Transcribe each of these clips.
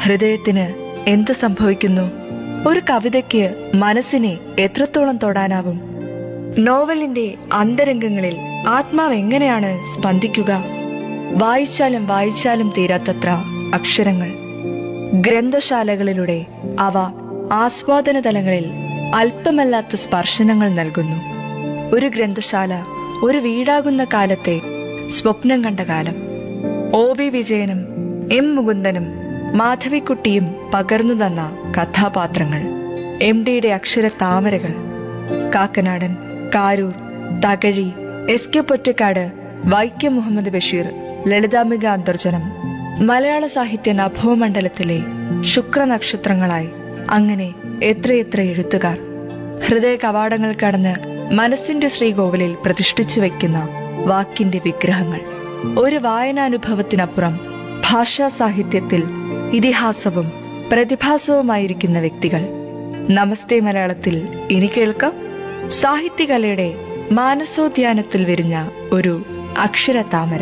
ഹൃദയത്തിന് എന്ത് സംഭവിക്കുന്നു ഒരു കവിതയ്ക്ക് മനസ്സിനെ എത്രത്തോളം തൊടാനാവും നോവലിന്റെ അന്തരംഗങ്ങളിൽ ആത്മാവ് എങ്ങനെയാണ് സ്പന്ദിക്കുക വായിച്ചാലും വായിച്ചാലും തീരാത്തത്ര അക്ഷരങ്ങൾ ഗ്രന്ഥശാലകളിലൂടെ അവ ആസ്വാദന തലങ്ങളിൽ അല്പമല്ലാത്ത സ്പർശനങ്ങൾ നൽകുന്നു ഒരു ഗ്രന്ഥശാല ഒരു വീടാകുന്ന കാലത്തെ സ്വപ്നം കണ്ട കാലം ഒ വി വിജയനും എം മുകുന്ദനും മാധവിക്കുട്ടിയും പകർന്നു തന്ന കഥാപാത്രങ്ങൾ എം ഡിയുടെ അക്ഷര താമരകൾ കാക്കനാടൻ കാരൂർ തകഴി എസ് കെ പൊറ്റക്കാട് വൈക്കം മുഹമ്മദ് ബഷീർ ലളിതാംബിക അന്തർജനം മലയാള സാഹിത്യ നഭോമണ്ഡലത്തിലെ ശുക്രനക്ഷത്രങ്ങളായി അങ്ങനെ എത്രയെത്ര എഴുത്തുകാർ ഹൃദയ കവാടങ്ങൾ കടന്ന് മനസ്സിന്റെ ശ്രീകോവിലിൽ പ്രതിഷ്ഠിച്ചു വെക്കുന്ന വാക്കിന്റെ വിഗ്രഹങ്ങൾ ഒരു വായനാനുഭവത്തിനപ്പുറം ഭാഷാ സാഹിത്യത്തിൽ ഇതിഹാസവും പ്രതിഭാസവുമായിരിക്കുന്ന വ്യക്തികൾ നമസ്തേ മലയാളത്തിൽ ഇനി കേൾക്കാം സാഹിത്യകലയുടെ മാനസോദ്യാനത്തിൽ വിരിഞ്ഞ ഒരു അക്ഷര താമര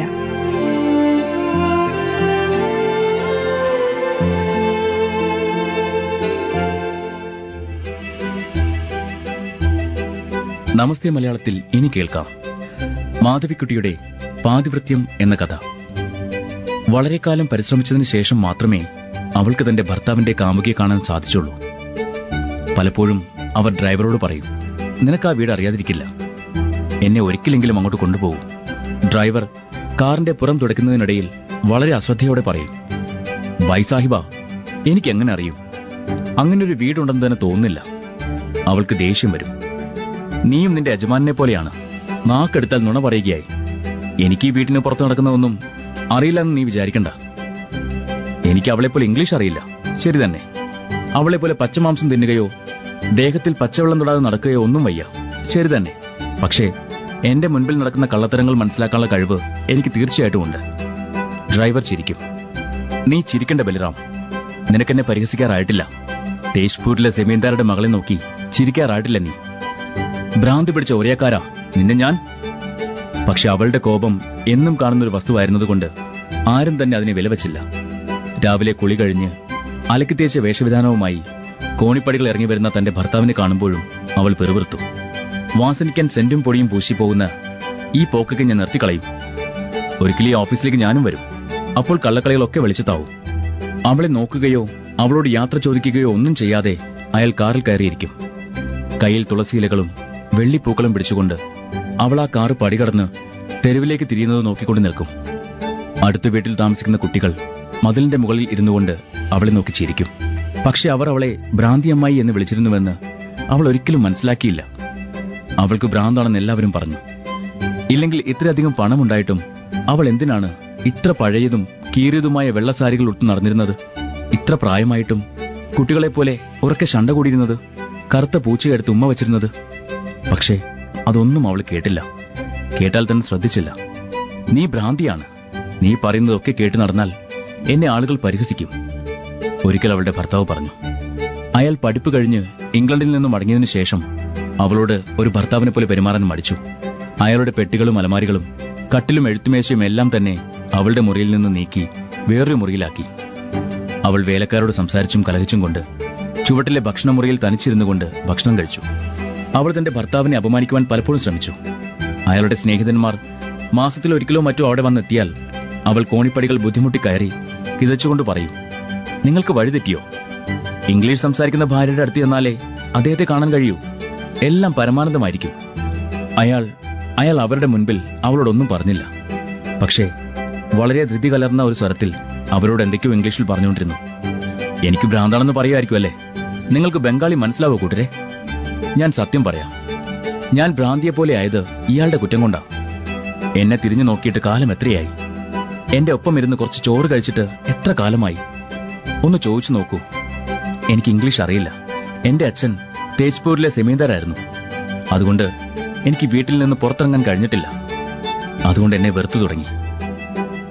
നമസ്തേ മലയാളത്തിൽ ഇനി കേൾക്കാം മാധവിക്കുട്ടിയുടെ പാതിവൃത്യം എന്ന കഥ വളരെ കാലം പരിശ്രമിച്ചതിന് ശേഷം മാത്രമേ അവൾക്ക് തന്റെ ഭർത്താവിന്റെ കാമുകിയെ കാണാൻ സാധിച്ചുള്ളൂ പലപ്പോഴും അവർ ഡ്രൈവറോട് പറയും നിനക്ക് ആ വീട് അറിയാതിരിക്കില്ല എന്നെ ഒരിക്കലെങ്കിലും അങ്ങോട്ട് കൊണ്ടുപോകും ഡ്രൈവർ കാറിന്റെ പുറം തുടയ്ക്കുന്നതിനിടയിൽ വളരെ അശ്രദ്ധയോടെ പറയും ബൈ സാഹിബ എനിക്ക് എങ്ങനെ അറിയും അങ്ങനൊരു വീടുണ്ടെന്ന് തന്നെ തോന്നുന്നില്ല അവൾക്ക് ദേഷ്യം വരും നീയും നിന്റെ യജമാനെ പോലെയാണ് നാക്കെടുത്താൽ നുണ പറയുകയായി എനിക്ക് ഈ വീട്ടിന് പുറത്ത് നടക്കുന്നതൊന്നും അറിയില്ലെന്ന് നീ വിചാരിക്കണ്ട എനിക്ക് അവളെപ്പോലെ ഇംഗ്ലീഷ് അറിയില്ല ശരി തന്നെ അവളെപ്പോലെ പച്ചമാംസം തിന്നുകയോ ദേഹത്തിൽ പച്ചവെള്ളം തൊടാതെ നടക്കുകയോ ഒന്നും വയ്യ ശരി തന്നെ പക്ഷേ എന്റെ മുൻപിൽ നടക്കുന്ന കള്ളത്തരങ്ങൾ മനസ്സിലാക്കാനുള്ള കഴിവ് എനിക്ക് തീർച്ചയായിട്ടും ഉണ്ട് ഡ്രൈവർ ചിരിക്കും നീ ചിരിക്കണ്ട ബലിറാം നിനക്കെന്നെ പരിഹസിക്കാറായിട്ടില്ല തേജ്പൂരിലെ സെമീന്ദാരുടെ മകളെ നോക്കി ചിരിക്കാറായിട്ടില്ല നീ ഭ്രാന്തി പിടിച്ച ഒരേക്കാരാ നിന്നെ ഞാൻ പക്ഷെ അവളുടെ കോപം എന്നും കാണുന്ന ഒരു വസ്തുവായിരുന്നതുകൊണ്ട് ആരും തന്നെ അതിനെ വിലവച്ചില്ല രാവിലെ കുളി കഴിഞ്ഞ് അലക്കി തേച്ച വേഷവിധാനവുമായി കോണിപ്പടികൾ ഇറങ്ങി വരുന്ന തന്റെ ഭർത്താവിനെ കാണുമ്പോഴും അവൾ പെറുവിറുത്തു വാസനിക്കാൻ സെന്റും പൊടിയും പൂശിപ്പോകുന്ന ഈ പോക്കൊക്കെ ഞാൻ നിർത്തിക്കളയും ഒരിക്കലും ഈ ഓഫീസിലേക്ക് ഞാനും വരും അപ്പോൾ കള്ളക്കളികളൊക്കെ വെളിച്ചത്താവും അവളെ നോക്കുകയോ അവളോട് യാത്ര ചോദിക്കുകയോ ഒന്നും ചെയ്യാതെ അയാൾ കാറിൽ കയറിയിരിക്കും കയ്യിൽ തുളസിയിലകളും വെള്ളിപ്പൂക്കളും പിടിച്ചുകൊണ്ട് അവൾ ആ കാറ് പടികടന്ന് തെരുവിലേക്ക് തിരിയുന്നത് നോക്കിക്കൊണ്ട് നിൽക്കും അടുത്ത വീട്ടിൽ താമസിക്കുന്ന കുട്ടികൾ മതിലിന്റെ മുകളിൽ ഇരുന്നുകൊണ്ട് അവളെ നോക്കി ചിരിക്കും പക്ഷെ അവർ അവളെ ഭ്രാന്തിയമ്മായി എന്ന് വിളിച്ചിരുന്നുവെന്ന് അവൾ ഒരിക്കലും മനസ്സിലാക്കിയില്ല അവൾക്ക് ഭ്രാന്താണെന്ന് എല്ലാവരും പറഞ്ഞു ഇല്ലെങ്കിൽ ഇത്രയധികം പണമുണ്ടായിട്ടും അവൾ എന്തിനാണ് ഇത്ര പഴയതും കീറിയതുമായ വെള്ളസാരികൾ ഉടുത്ത് നടന്നിരുന്നത് ഇത്ര പ്രായമായിട്ടും കുട്ടികളെപ്പോലെ ഉറക്കെ ശണ്ട കൂടിയിരുന്നത് കറുത്ത പൂച്ചയെടുത്ത് ഉമ്മ വച്ചിരുന്നത് പക്ഷേ അതൊന്നും അവൾ കേട്ടില്ല കേട്ടാൽ തന്നെ ശ്രദ്ധിച്ചില്ല നീ ഭ്രാന്തിയാണ് നീ പറയുന്നതൊക്കെ കേട്ടു നടന്നാൽ എന്നെ ആളുകൾ പരിഹസിക്കും ഒരിക്കൽ അവളുടെ ഭർത്താവ് പറഞ്ഞു അയാൾ പഠിപ്പ് കഴിഞ്ഞ് ഇംഗ്ലണ്ടിൽ നിന്ന് മടങ്ങിയതിനു ശേഷം അവളോട് ഒരു ഭർത്താവിനെ പോലെ പെരുമാറാൻ മടിച്ചു അയാളുടെ പെട്ടികളും അലമാരികളും കട്ടിലും എഴുത്തുമേശയും എല്ലാം തന്നെ അവളുടെ മുറിയിൽ നിന്ന് നീക്കി വേറൊരു മുറിയിലാക്കി അവൾ വേലക്കാരോട് സംസാരിച്ചും കലഹിച്ചും കൊണ്ട് ചുവട്ടിലെ ഭക്ഷണമുറിയിൽ തനിച്ചിരുന്നു കൊണ്ട് ഭക്ഷണം കഴിച്ചു അവൾ തന്റെ ഭർത്താവിനെ അപമാനിക്കുവാൻ പലപ്പോഴും ശ്രമിച്ചു അയാളുടെ സ്നേഹിതന്മാർ മാസത്തിൽ ഒരിക്കലോ മറ്റോ അവിടെ വന്നെത്തിയാൽ അവൾ കോണിപ്പടികൾ ബുദ്ധിമുട്ടി കയറി കിതച്ചുകൊണ്ട് പറയും നിങ്ങൾക്ക് വഴിതെറ്റിയോ ഇംഗ്ലീഷ് സംസാരിക്കുന്ന ഭാര്യയുടെ അടുത്ത് ചെന്നാലേ അദ്ദേഹത്തെ കാണാൻ കഴിയൂ എല്ലാം പരമാനന്ദമായിരിക്കും അയാൾ അയാൾ അവരുടെ മുൻപിൽ അവളോടൊന്നും പറഞ്ഞില്ല പക്ഷേ വളരെ ധൃതി കലർന്ന ഒരു സ്വരത്തിൽ അവരോട് എന്തൊക്കെയോ ഇംഗ്ലീഷിൽ പറഞ്ഞുകൊണ്ടിരുന്നു എനിക്ക് ഭ്രാന്താണെന്ന് പറയുമായിരിക്കും അല്ലേ നിങ്ങൾക്ക് ബംഗാളി മനസ്സിലാവോ കൂട്ടരെ ഞാൻ സത്യം പറയാം ഞാൻ ഭ്രാന്തിയെ പോലെ ആയത് ഇയാളുടെ കുറ്റം കൊണ്ടാ എന്നെ തിരിഞ്ഞു നോക്കിയിട്ട് കാലം എത്രയായി എന്റെ ഒപ്പം ഇരുന്ന് കുറച്ച് ചോറ് കഴിച്ചിട്ട് എത്ര കാലമായി ഒന്ന് ചോദിച്ചു നോക്കൂ എനിക്ക് ഇംഗ്ലീഷ് അറിയില്ല എന്റെ അച്ഛൻ തേജ്പൂരിലെ സെമീന്ദാരായിരുന്നു അതുകൊണ്ട് എനിക്ക് വീട്ടിൽ നിന്ന് പുറത്തിറങ്ങാൻ കഴിഞ്ഞിട്ടില്ല അതുകൊണ്ട് എന്നെ വെറുത്തു തുടങ്ങി